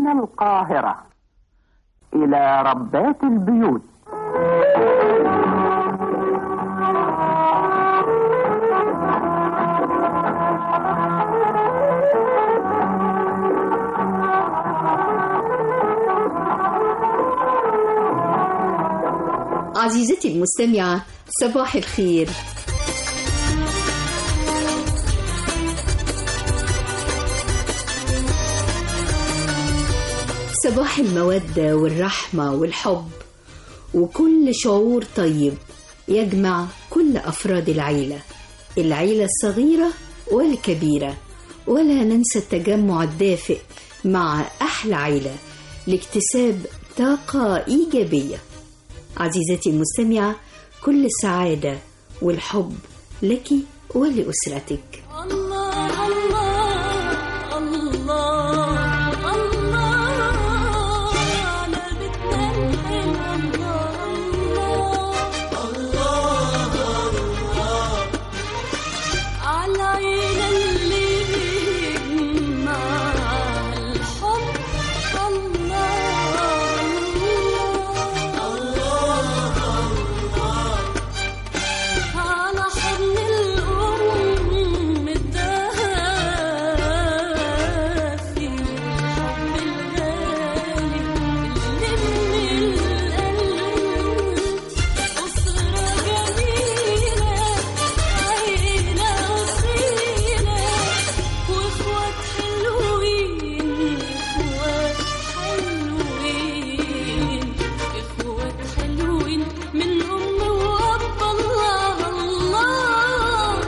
من القاهرة إلى ربات البيوت عزيزتي المستمعة صباح الخير صباح المودة والرحمة والحب وكل شعور طيب يجمع كل أفراد العيلة العيلة الصغيرة والكبيرة ولا ننسى التجمع الدافئ مع أحلى عيلة لاكتساب طاقة إيجابية عزيزتي المستمعة كل السعادة والحب لك ولأسرتك الله الله الله الله على بيتنا الحلو الله الله على العيلة اللي بيجمع الحب الله على حضن الأم الدافي الحب الغالي اللي من القلب أسرة جميلة عيلة أصيلة وإخوات حلوين إخوات حلوين إخوات حلوين من أم وأب الله الله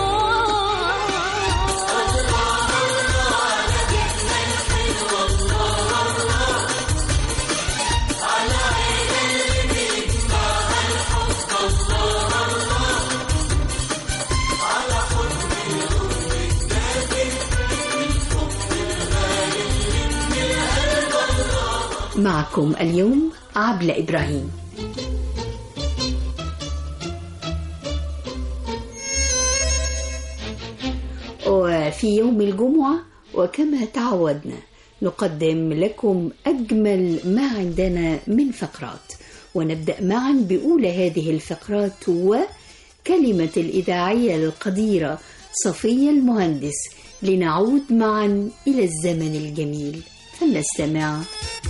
معكم اليوم عبلة إبراهيم وفي يوم الجمعة وكما تعودنا نقدم لكم أجمل ما عندنا من فقرات ونبدأ معا بأولى هذه الفقرات وكلمة الإذاعية القديرة صفية المهندس لنعود معا إلى الزمن الجميل فلنستمع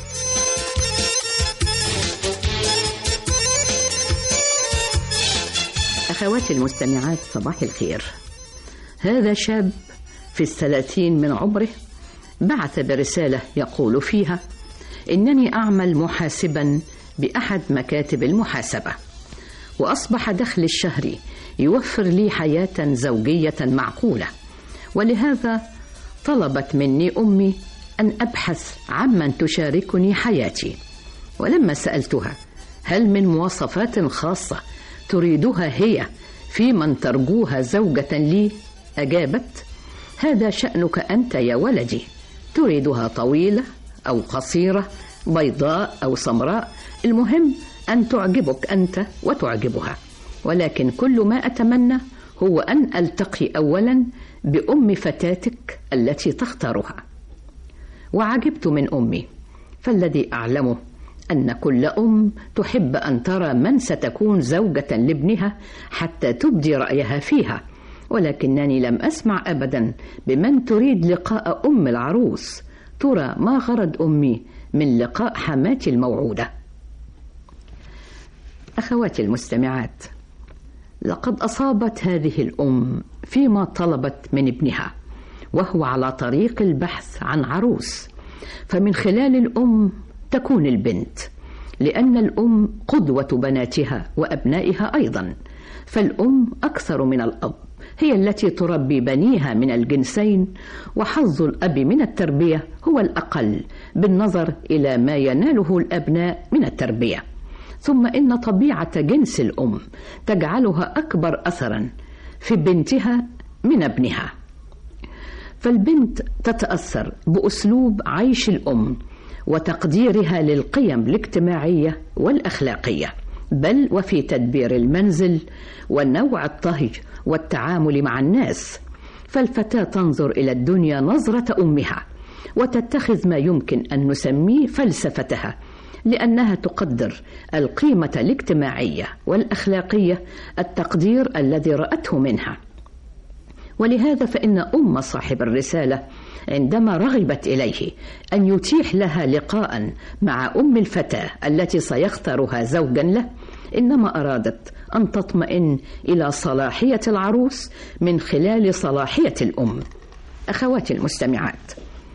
أخواتي المستمعات صباح الخير هذا شاب في الثلاثين من عمره بعث برسالة يقول فيها إنني أعمل محاسبا بأحد مكاتب المحاسبة وأصبح دخلي الشهري يوفر لي حياة زوجية معقولة ولهذا طلبت مني أمي أن أبحث عمن تشاركني حياتي ولما سألتها هل من مواصفات خاصة تريدها هي في من ترجوها زوجة لي أجابت هذا شأنك أنت يا ولدي تريدها طويلة أو قصيرة بيضاء أو سمراء المهم أن تعجبك أنت وتعجبها ولكن كل ما أتمنى هو أن ألتقي أولا بأم فتاتك التي تختارها وعجبت من أمي فالذي أعلمه أن كل أم تحب أن ترى من ستكون زوجة لابنها حتى تبدي رأيها فيها ولكنني لم أسمع أبدا بمن تريد لقاء أم العروس ترى ما غرض أمي من لقاء حماتي الموعودة أخواتي المستمعات لقد أصابت هذه الأم فيما طلبت من ابنها وهو على طريق البحث عن عروس فمن خلال الأم تكون البنت لأن الأم قدوة بناتها وأبنائها أيضا فالأم أكثر من الأب هي التي تربي بنيها من الجنسين وحظ الأب من التربية هو الأقل بالنظر إلى ما يناله الأبناء من التربية ثم إن طبيعة جنس الأم تجعلها أكبر أثرا في بنتها من ابنها فالبنت تتأثر بأسلوب عيش الأم وتقديرها للقيم الاجتماعية والأخلاقية بل وفي تدبير المنزل ونوع الطهي والتعامل مع الناس فالفتاة تنظر إلى الدنيا نظرة أمها وتتخذ ما يمكن أن نسميه فلسفتها لأنها تقدر القيمة الاجتماعية والأخلاقية التقدير الذي رأته منها ولهذا فإن أم صاحب الرسالة عندما رغبت إليه أن يتيح لها لقاء مع أم الفتاة التي سيختارها زوجا له إنما أرادت أن تطمئن إلى صلاحية العروس من خلال صلاحية الأم أخواتي المستمعات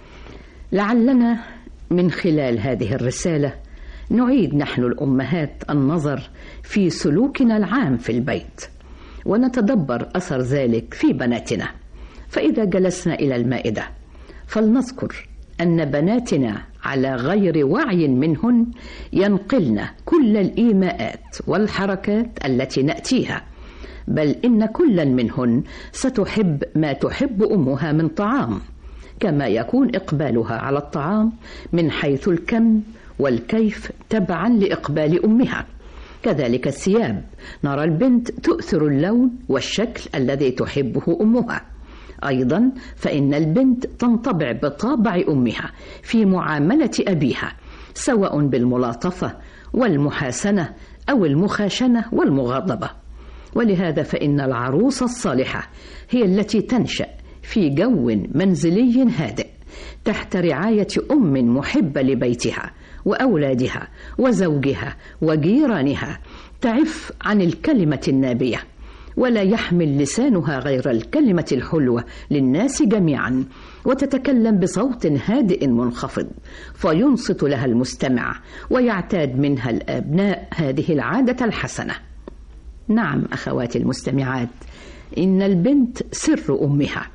لعلنا من خلال هذه الرسالة نعيد نحن الأمهات النظر في سلوكنا العام في البيت ونتدبر أثر ذلك في بناتنا فإذا جلسنا إلى المائدة فلنذكر أن بناتنا على غير وعي منهن ينقلن كل الإيماءات والحركات التي نأتيها بل إن كلا منهن ستحب ما تحب أمها من طعام كما يكون إقبالها على الطعام من حيث الكم والكيف تبعا لإقبال أمها كذلك الثياب نرى البنت تؤثر اللون والشكل الذي تحبه أمها أيضا فإن البنت تنطبع بطابع أمها في معاملة أبيها سواء بالملاطفة والمحاسنة أو المخاشنة والمغاضبة ولهذا فإن العروس الصالحة هي التي تنشأ في جو منزلي هادئ تحت رعاية أم محبة لبيتها وأولادها وزوجها وجيرانها تعف عن الكلمة النابية ولا يحمل لسانها غير الكلمة الحلوة للناس جميعا وتتكلم بصوت هادئ منخفض فينصت لها المستمع ويعتاد منها الأبناء هذه العادة الحسنة نعم أخواتي المستمعات إن البنت سر أمها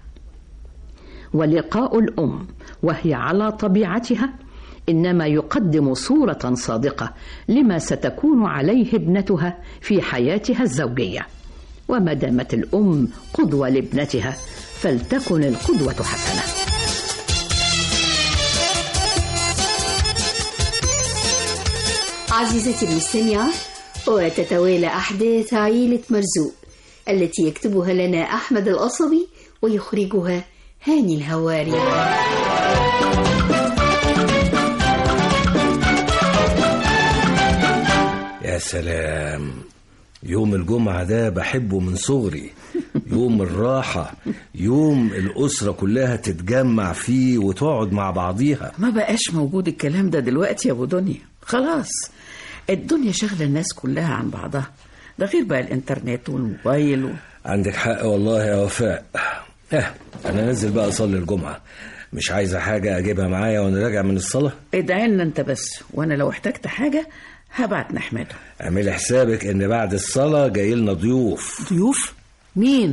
ولقاء الأم وهي على طبيعتها إنما يقدم صورة صادقة لما ستكون عليه ابنتها في حياتها الزوجية وما دامت الأم قدوة لابنتها فلتكن القدوة حسنة عزيزتي المستمعة وتتوالى أحداث عيلة مرزوق التي يكتبها لنا أحمد القصبي ويخرجها هاني الهواري يا سلام يوم الجمعة ده بحبه من صغري يوم الراحة يوم الأسرة كلها تتجمع فيه وتقعد مع بعضيها ما بقاش موجود الكلام ده دلوقتي يا ابو دنيا خلاص الدنيا شغله الناس كلها عن بعضها ده غير بقى الانترنت والموبايل و... عندك حق والله يا وفاء اه أنا نازل بقى أصلي الجمعة مش عايزة حاجة أجيبها معايا وأنا راجع من الصلاة ادعي لنا انت بس وانا لو احتجت حاجه هبعت نحمده اعملي حسابك إن بعد الصلاة جاي لنا ضيوف ضيوف مين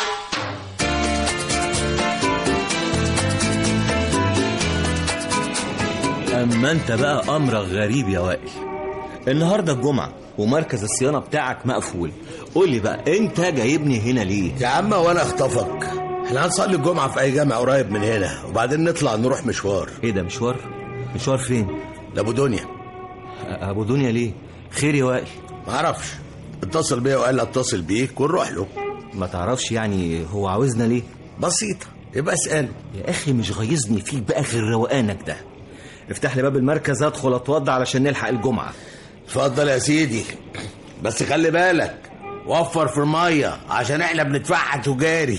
اما انت بقى امرك غريب يا وائل النهارده الجمعه ومركز الصيانه بتاعك مقفول قول لي بقى انت جايبني هنا ليه يا عم وانا اخطفك احنا هنصلي الجمعة في اي جامع قريب من هنا وبعدين نطلع نروح مشوار ايه ده مشوار مشوار فين لابو دنيا ابو دنيا ليه خير يا وائل معرفش اتصل بيا وقال لي اتصل بيك ونروح له ما تعرفش يعني هو عاوزنا ليه بسيطة يبقى اسأله يا اخي مش غيظني فيك بقى غير روقانك ده افتح لي باب المركز ادخل اتوضى علشان نلحق الجمعه اتفضل يا سيدي بس خلي بالك وفر في المية عشان احنا بندفعها تجاري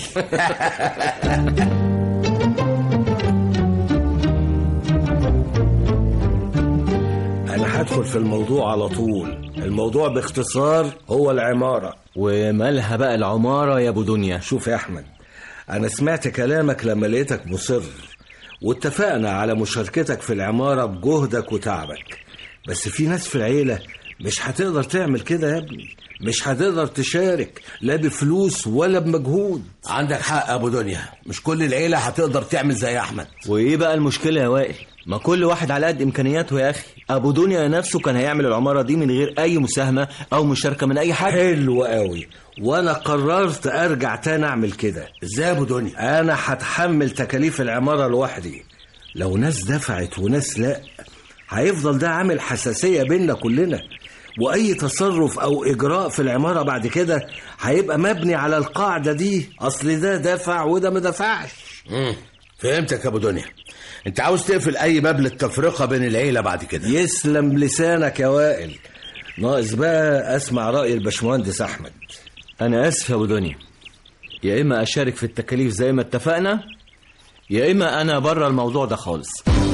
أنا هدخل في الموضوع على طول الموضوع باختصار هو العمارة ومالها بقى العماره يا ابو دنيا شوف يا أحمد أنا سمعت كلامك لما لقيتك مصر واتفقنا على مشاركتك في العمارة بجهدك وتعبك بس في ناس في العيلة مش هتقدر تعمل كده يا ابني مش هتقدر تشارك لا بفلوس ولا بمجهود عندك حق يا ابو دنيا مش كل العيلة هتقدر تعمل زي احمد وايه بقى المشكله يا وائل ما كل واحد على قد امكانياته يا اخي ابو دنيا نفسه كان هيعمل العماره دي من غير اي مساهمه او مشاركه من اي حد حلو قوي وانا قررت ارجع تاني اعمل كده ازاي يا ابو دنيا انا هتحمل تكاليف العمارة لوحدي لو ناس دفعت وناس لا هيفضل ده عامل حساسية بيننا كلنا واي تصرف او اجراء في العمارة بعد كده هيبقى مبني على القاعدة دي اصل ده دفع وده ما دفعش مم. فهمتك يا ابو دنيا انت عاوز تقفل اي باب للتفرقه بين العيله بعد كده يسلم لسانك يا وائل ناقص بقى اسمع راي الباشمهندس احمد انا اسف يا ابو دنيا يا اما اشارك في التكاليف زي ما اتفقنا يا اما انا بره الموضوع ده خالص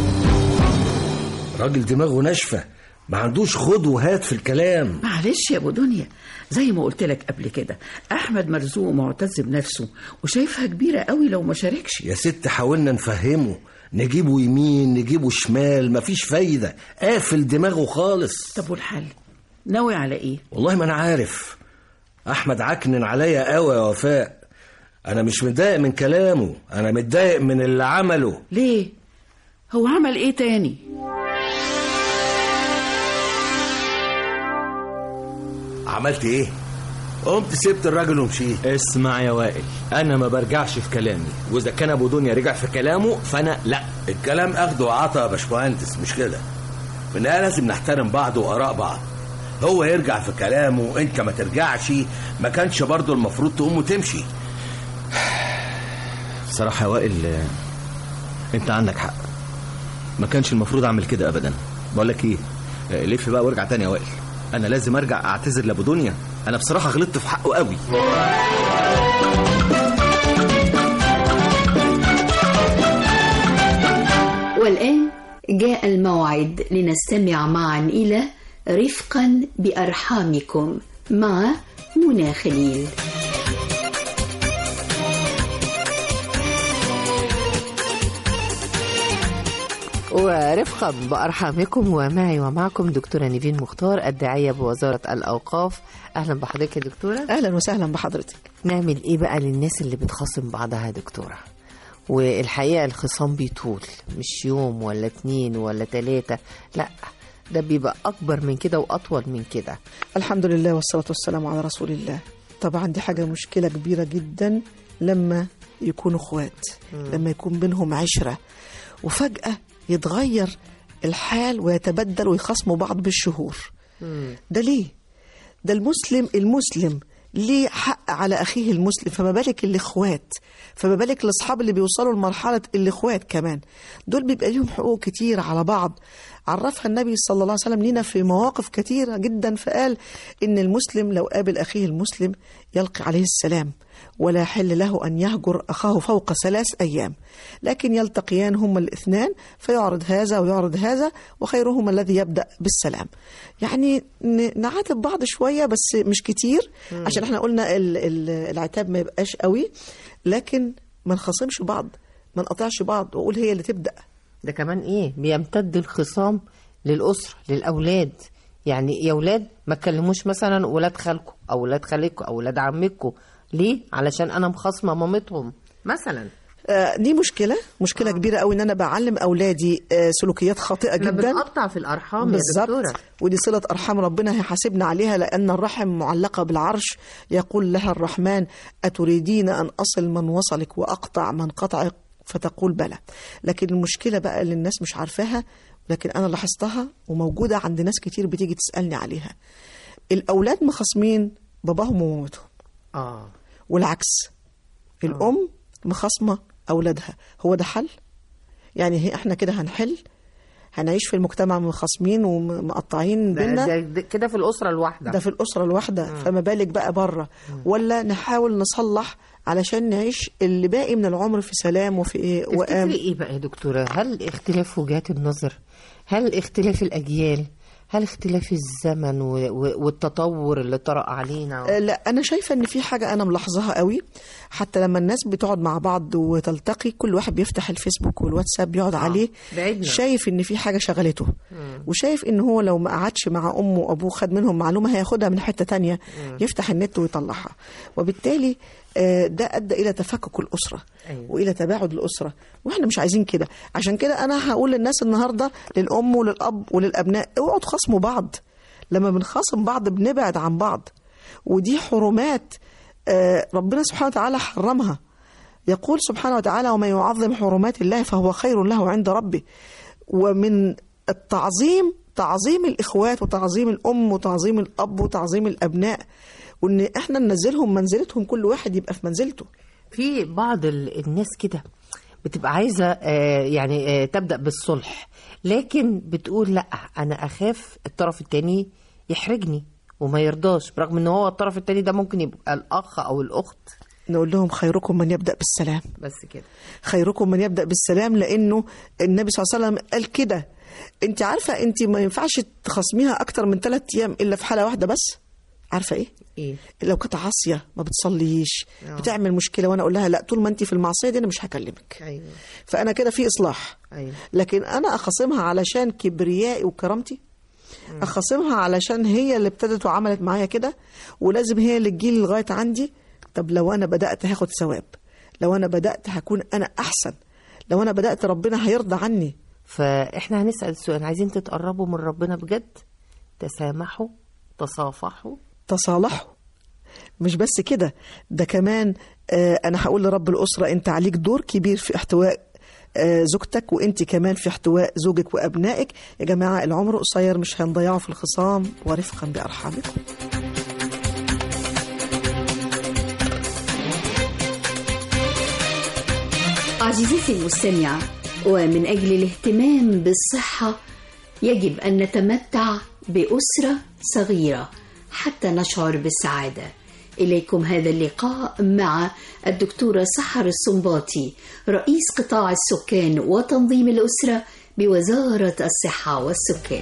راجل دماغه ناشفه ما عندوش خد وهات في الكلام معلش يا ابو دنيا زي ما قلت لك قبل كده احمد مرزوق ومعتز بنفسه وشايفها كبيره قوي لو ما شاركش يا ست حاولنا نفهمه نجيبه يمين نجيبه شمال مفيش فايدة قافل دماغه خالص طب والحل ناوي على ايه والله ما انا عارف احمد عكنن عليا قوي يا وفاء انا مش متضايق من كلامه انا متضايق من اللي عمله ليه هو عمل ايه تاني عملت ايه قمت سبت الراجل ومشيت اسمع يا وائل انا ما برجعش في كلامي واذا كان ابو دنيا رجع في كلامه فانا لا الكلام اخده وعطا يا باشمهندس مش كده في النهايه لازم نحترم بعض واراء بعض هو يرجع في كلامه انت ما ترجعش ما كانش برضه المفروض تقوم وتمشي بصراحه يا وائل آه، انت عندك حق ما كانش المفروض اعمل كده ابدا بقول لك ايه آه، لف بقى وارجع تاني يا وائل انا لازم ارجع اعتذر لابو دنيا انا بصراحه غلطت في حقه قوي والآن جاء الموعد لنستمع معا إلى رفقا بأرحامكم مع منى خليل ورفقا بأرحامكم ومعي ومعكم دكتورة نيفين مختار الداعية بوزارة الأوقاف أهلا بحضرتك يا دكتورة اهلا وسهلا بحضرتك نعمل إيه بقى للناس اللي بتخاصم بعضها يا دكتورة والحقيقة الخصام بيطول مش يوم ولا اتنين ولا تلاتة لا ده بيبقى أكبر من كده وأطول من كده الحمد لله والصلاة والسلام على رسول الله طبعا دي حاجة مشكلة كبيرة جدا لما يكونوا اخوات لما يكون بينهم عشرة وفجأة يتغير الحال ويتبدل ويخصموا بعض بالشهور ده ليه؟ ده المسلم المسلم ليه حق على اخيه المسلم فما بالك الاخوات فما بالك الاصحاب اللي بيوصلوا لمرحله الاخوات كمان دول بيبقى ليهم حقوق كتير على بعض عرفها النبي صلى الله عليه وسلم لنا في مواقف كتيره جدا فقال ان المسلم لو قابل اخيه المسلم يلقي عليه السلام ولا يحل له أن يهجر أخاه فوق ثلاث أيام لكن يلتقيان هما الاثنان فيعرض هذا ويعرض هذا وخيرهما الذي يبدأ بالسلام يعني ن- نعاتب بعض شوية بس مش كتير عشان احنا قلنا ال- ال- العتاب ما يبقاش قوي لكن ما نخاصمش بعض ما نقطعش بعض واقول هي اللي تبدأ ده كمان إيه بيمتد الخصام للأسرة للأولاد يعني يا ولاد ما تكلموش مثلا ولاد خالكم أو ولاد خالكم أو ولاد عمكم ليه علشان أنا مخاصمة مامتهم مثلا آه، دي مشكلة مشكلة كبيرة قوي ان انا بعلم اولادي آه، سلوكيات خاطئة احنا جدا بنقطع في الأرحام يا بالظبط دكتورة ودي صلة أرحام ربنا هيحاسبنا عليها لأن الرحم معلقة بالعرش يقول لها الرحمن أتريدين أن أصل من وصلك وأقطع من قطعك فتقول بلى لكن المشكلة بقى اللي الناس مش عارفاها لكن أنا لاحظتها وموجودة عند ناس كتير بتيجي تسألني عليها الأولاد مخاصمين باباهم ومامتهم آه والعكس الأم مخاصمة أولادها هو ده حل؟ يعني هي احنا كده هنحل هنعيش في المجتمع مخاصمين ومقطعين ده, بينا ده, ده كده في الأسرة الواحدة ده في الأسرة الواحدة فما بالك بقى بره ولا نحاول نصلح علشان نعيش اللي باقي من العمر في سلام وفي ايه تفتكري وأم ايه بقى يا دكتورة هل اختلاف وجهات النظر هل اختلاف الأجيال هل اختلاف الزمن و... و... والتطور اللي طرأ علينا آه، لا انا شايفه ان في حاجه انا ملاحظاها قوي حتى لما الناس بتقعد مع بعض وتلتقي كل واحد بيفتح الفيسبوك والواتساب يقعد عليه بعدنا. شايف ان في حاجه شغلته وشايف ان هو لو ما قعدش مع امه وابوه خد منهم معلومه هياخدها من حته تانية يفتح النت ويطلعها وبالتالي آه، ده ادى الى تفكك الاسره أيوة. والى تباعد الاسره واحنا مش عايزين كده عشان كده انا هقول للناس النهارده للام وللاب وللابناء اوعوا تخاصموا بعض لما بنخاصم بعض بنبعد عن بعض ودي حرمات آه، ربنا سبحانه وتعالى حرمها يقول سبحانه وتعالى ومن يعظم حرمات الله فهو خير له عند ربه ومن التعظيم تعظيم الإخوات وتعظيم الأم وتعظيم الأب وتعظيم الأبناء وإن إحنا ننزلهم منزلتهم كل واحد يبقى في منزلته في بعض ال- الناس كده بتبقى عايزه آه، يعني آه، تبدا بالصلح لكن بتقول لا انا اخاف الطرف التاني يحرجني وما يرضاش برغم ان هو الطرف التاني ده ممكن يبقى الاخ او الاخت نقول لهم خيركم من يبدا بالسلام بس كده خيركم من يبدا بالسلام لانه النبي صلى الله عليه وسلم قال كده انت عارفه انت ما ينفعش تخصميها اكتر من ثلاث ايام الا في حاله واحده بس عارفه ايه ايه لو كانت عاصيه ما بتصليش آه. بتعمل مشكله وانا اقول لها لا طول ما انت في المعصيه دي انا مش هكلمك ايوه فانا كده في اصلاح ايوه لكن انا اخاصمها علشان كبريائي وكرامتي اخاصمها علشان هي اللي ابتدت وعملت معايا كده ولازم هي اللي تجيلي لغايه عندي طب لو انا بدات هاخد ثواب لو انا بدات هكون انا احسن لو انا بدات ربنا هيرضى عني فاحنا هنسال السؤال عايزين تتقربوا من ربنا بجد تسامحوا تصافحوا تصالحوا مش بس كده ده كمان آه انا هقول لرب الاسره انت عليك دور كبير في احتواء آه زوجتك وانت كمان في احتواء زوجك وابنائك يا جماعه العمر قصير مش هنضيعه في الخصام ورفقا بارحامكم عزيزتي المستمعة ومن أجل الاهتمام بالصحة يجب أن نتمتع بأسرة صغيرة حتى نشعر بالسعادة إليكم هذا اللقاء مع الدكتورة سحر السنباطي رئيس قطاع السكان وتنظيم الأسرة بوزارة الصحة والسكان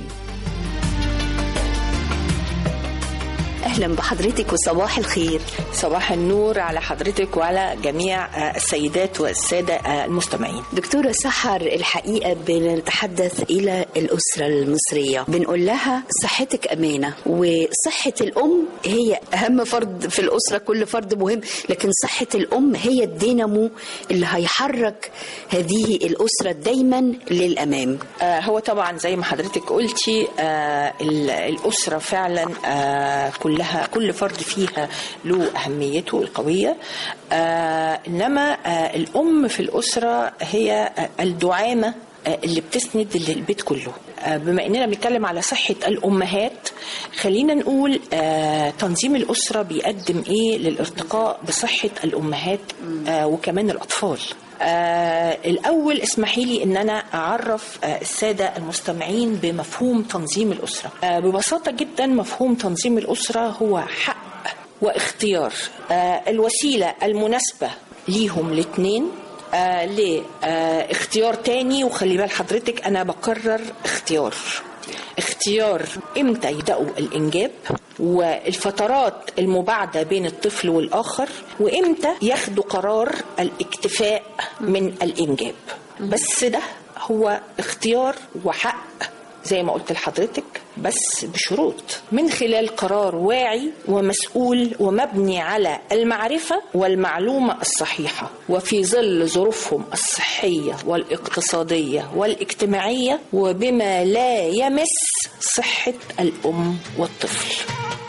اهلا بحضرتك وصباح الخير صباح النور على حضرتك وعلى جميع آه، السيدات والسادة آه، المستمعين دكتورة سحر الحقيقة بنتحدث إلى الأسرة المصرية بنقول لها صحتك أمانة وصحة الأم هي أهم فرد في الأسرة كل فرد مهم لكن صحة الأم هي الدينامو اللي هيحرك هذه الأسرة دايما للأمام آه، هو طبعا زي ما حضرتك قلتي آه، ال- الأسرة فعلا آه، كلها كل فرد فيها له أهميته القوية آه، إنما آه، الأم في الأسرة هي آه، الدعامة آه، اللي بتسند البيت كله آه، بما اننا بنتكلم على صحه الامهات خلينا نقول آه، تنظيم الاسره بيقدم ايه للارتقاء بصحه الامهات آه، وكمان الاطفال آه الأول اسمحي لي أن أنا أعرف آه السادة المستمعين بمفهوم تنظيم الأسرة آه ببساطة جدا مفهوم تنظيم الأسرة هو حق واختيار آه الوسيلة المناسبة ليهم الاثنين آه لاختيار تاني وخلي بال حضرتك أنا بقرر اختيار اختيار امتى يبداوا الانجاب والفترات المباعده بين الطفل والاخر وامتى ياخدوا قرار الاكتفاء من الانجاب بس ده هو اختيار وحق زي ما قلت لحضرتك بس بشروط من خلال قرار واعي ومسؤول ومبني على المعرفة والمعلومة الصحيحة وفي ظل ظروفهم الصحية والاقتصادية والاجتماعية وبما لا يمس صحة الأم والطفل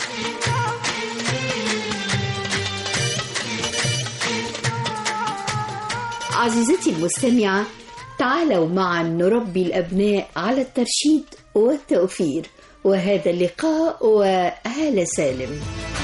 عزيزتي المستمعة تعالوا معا نربي الأبناء على الترشيد والتوفير وهذا اللقاء وهالة سالم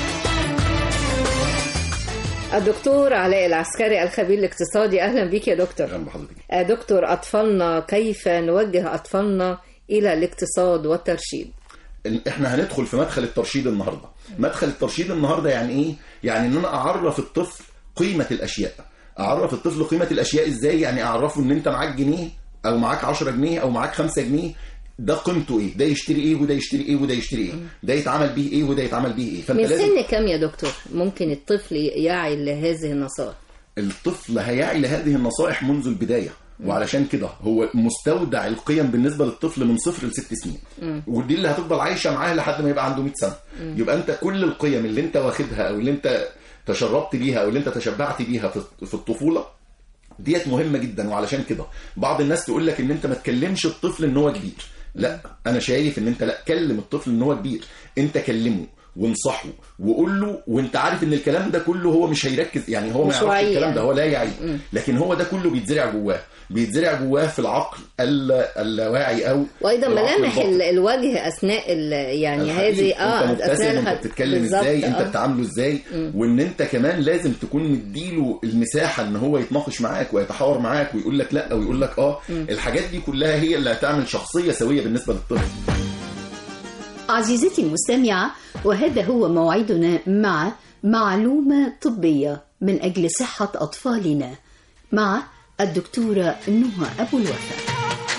الدكتور علاء العسكري الخبير الاقتصادي أهلا بك يا دكتور اهلا بحضرتك آه، دكتور أطفالنا كيف نوجه أطفالنا إلى الاقتصاد والترشيد إن احنا هندخل في مدخل الترشيد النهارده مدخل الترشيد النهارده يعني ايه يعني ان انا اعرف الطفل قيمه الاشياء اعرف الطفل قيمه الاشياء ازاي يعني اعرفه ان انت معاك جنيه او معاك 10 جنيه او معاك 5 جنيه ده قيمته ايه ده يشتري ايه وده يشتري ايه وده يشتري ايه ده يتعمل بيه ايه وده يتعمل بيه ايه فانت من لازم سن كم يا دكتور ممكن الطفل يعي لهذه النصائح الطفل هيعي لهذه النصائح منذ البدايه وعلشان كده هو مستودع القيم بالنسبه للطفل من صفر لست سنين ودي اللي هتفضل عايشه معاه لحد ما يبقى عنده 100 سنه مم. يبقى انت كل القيم اللي انت واخدها او اللي انت تشربت بيها او اللي انت تشبعت بيها في- في الطفوله ديت مهمه جدا وعلشان كده بعض الناس تقول لك ان انت ما تكلمش الطفل ان هو كبير لا انا شايف ان انت لا كلم الطفل ان هو كبير انت كلمه وانصحه وقول له وانت عارف ان الكلام ده كله هو مش هيركز يعني هو ما مش يعرفش واعي الكلام يعني. ده هو لا يعي لكن هو ده كله بيتزرع جواه بيتزرع جواه في العقل اللا- اللاواعي او وايضا العقل ملامح الباطن. ال- الوجه اثناء ال- يعني الحقيقي. هذه اه انت مبتسم اثناء انت الح- بتتكلم بالظبط، ازاي انت آه. بتعامله ازاي وان انت كمان لازم تكون مديله المساحه ان هو يتناقش معاك ويتحاور معاك ويقول لك لا ويقول لك اه الحاجات دي كلها هي اللي هتعمل شخصيه سويه بالنسبه للطفل عزيزتي المستمعة وهذا هو موعدنا مع معلومة طبية من أجل صحة أطفالنا مع الدكتورة نهى أبو الوفا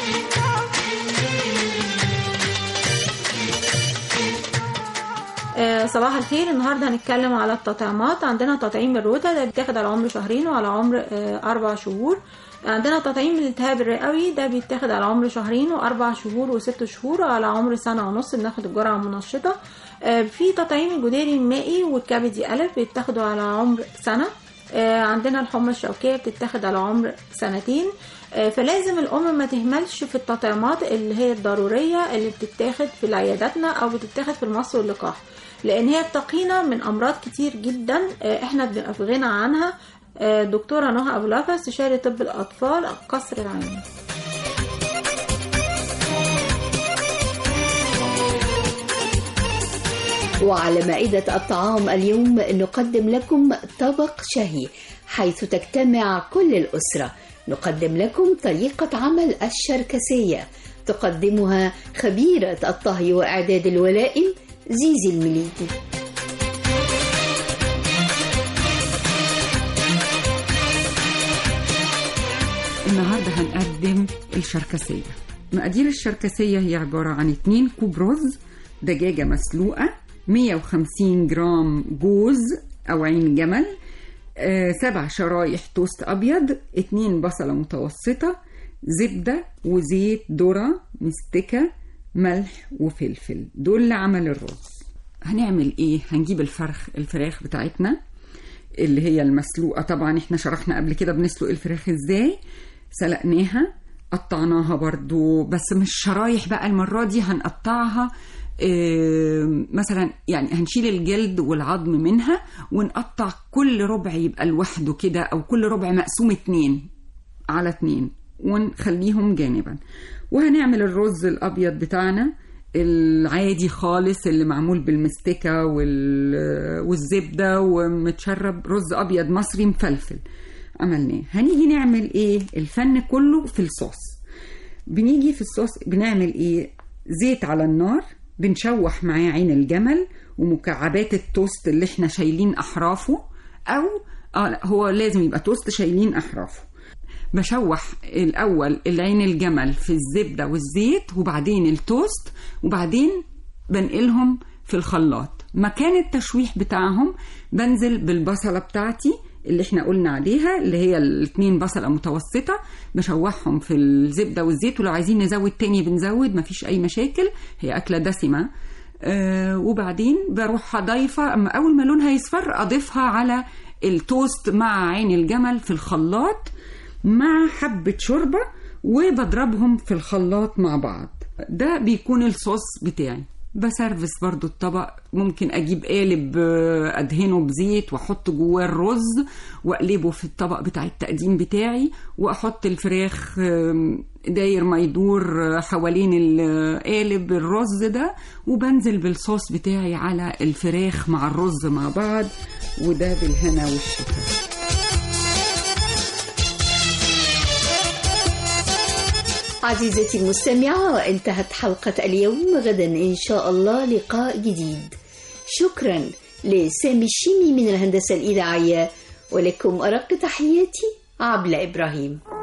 آه، صباح الخير النهارده هنتكلم على التطعيمات عندنا تطعيم الروتا ده بيتاخد على عمر شهرين وعلى عمر آه، أربع شهور عندنا تطعيم الالتهاب الرئوي ده بيتاخد على عمر شهرين وأربع شهور وست شهور وعلى عمر سنة ونص بناخد الجرعة المنشطة آه، في تطعيم الجدري المائي والكبدي ألف بيتاخدوا على عمر سنة آه، عندنا الحمى الشوكية بتتاخد على عمر سنتين آه، فلازم الأم ما تهملش في التطعيمات اللي هي الضرورية اللي بتتاخد في عياداتنا أو بتتاخد في المصل واللقاح لأن هي بتقينا من أمراض كتير جدا آه، احنا بنبقى في غنى عنها آه، دكتورة نهى أبو لافا استشاري طب الأطفال قصر العيني وعلى مائدة الطعام اليوم نقدم لكم طبق شهي حيث تجتمع كل الأسرة نقدم لكم طريقة عمل الشركسية تقدمها خبيرة الطهي وإعداد الولائم زيزي المليكي النهارده هنقدم الشركسية مقادير الشركسية هي عبارة عن 2 كوب رز دجاجة مسلوقة 150 جرام جوز أو عين جمل آه، سبع شرايح توست أبيض اتنين بصلة متوسطة زبدة وزيت ذرة مستكة ملح وفلفل دول لعمل الرز هنعمل ايه هنجيب الفرخ الفراخ بتاعتنا اللي هي المسلوقة طبعا احنا شرحنا قبل كده بنسلق الفراخ ازاي سلقناها قطعناها برضو بس مش شرايح بقى المرة دي هنقطعها آه، مثلا يعني هنشيل الجلد والعظم منها ونقطع كل ربع يبقى لوحده كده او كل ربع مقسوم اتنين على اتنين ونخليهم جانبا وهنعمل الرز الابيض بتاعنا العادي خالص اللي معمول بالمستكة وال- والزبدة ومتشرب رز أبيض مصري مفلفل عملناه هنيجي نعمل ايه الفن كله في الصوص بنيجي في الصوص بنعمل ايه زيت على النار بنشوح معاه عين الجمل ومكعبات التوست اللي احنا شايلين احرافه او آه لا، هو لازم يبقى توست شايلين احرافه بشوح الاول العين الجمل في الزبده والزيت وبعدين التوست وبعدين بنقلهم في الخلاط مكان التشويح بتاعهم بنزل بالبصله بتاعتي اللي احنا قلنا عليها اللي هي الاتنين بصله متوسطه بشوحهم في الزبده والزيت ولو عايزين نزود تاني بنزود مفيش اي مشاكل هي اكله دسمه آه وبعدين بروح ضايفه اما اول ما لونها يصفر اضيفها على التوست مع عين الجمل في الخلاط مع حبة شوربة وبضربهم في الخلاط مع بعض ده بيكون الصوص بتاعي بسرفس برضو الطبق ممكن اجيب قالب آه، ادهنه بزيت واحط جواه الرز واقلبه في الطبق بتاع التقديم بتاعي واحط الفراخ آم، داير ما يدور آه، حوالين القالب الرز ده وبنزل بالصوص بتاعي على الفراخ مع الرز مع بعض وده بالهنا والشفا عزيزتي المستمعة وانتهت حلقة اليوم غدا إن شاء الله لقاء جديد شكرا لسامي الشيمي من الهندسة الإذاعية ولكم أرق تحياتي عبلة إبراهيم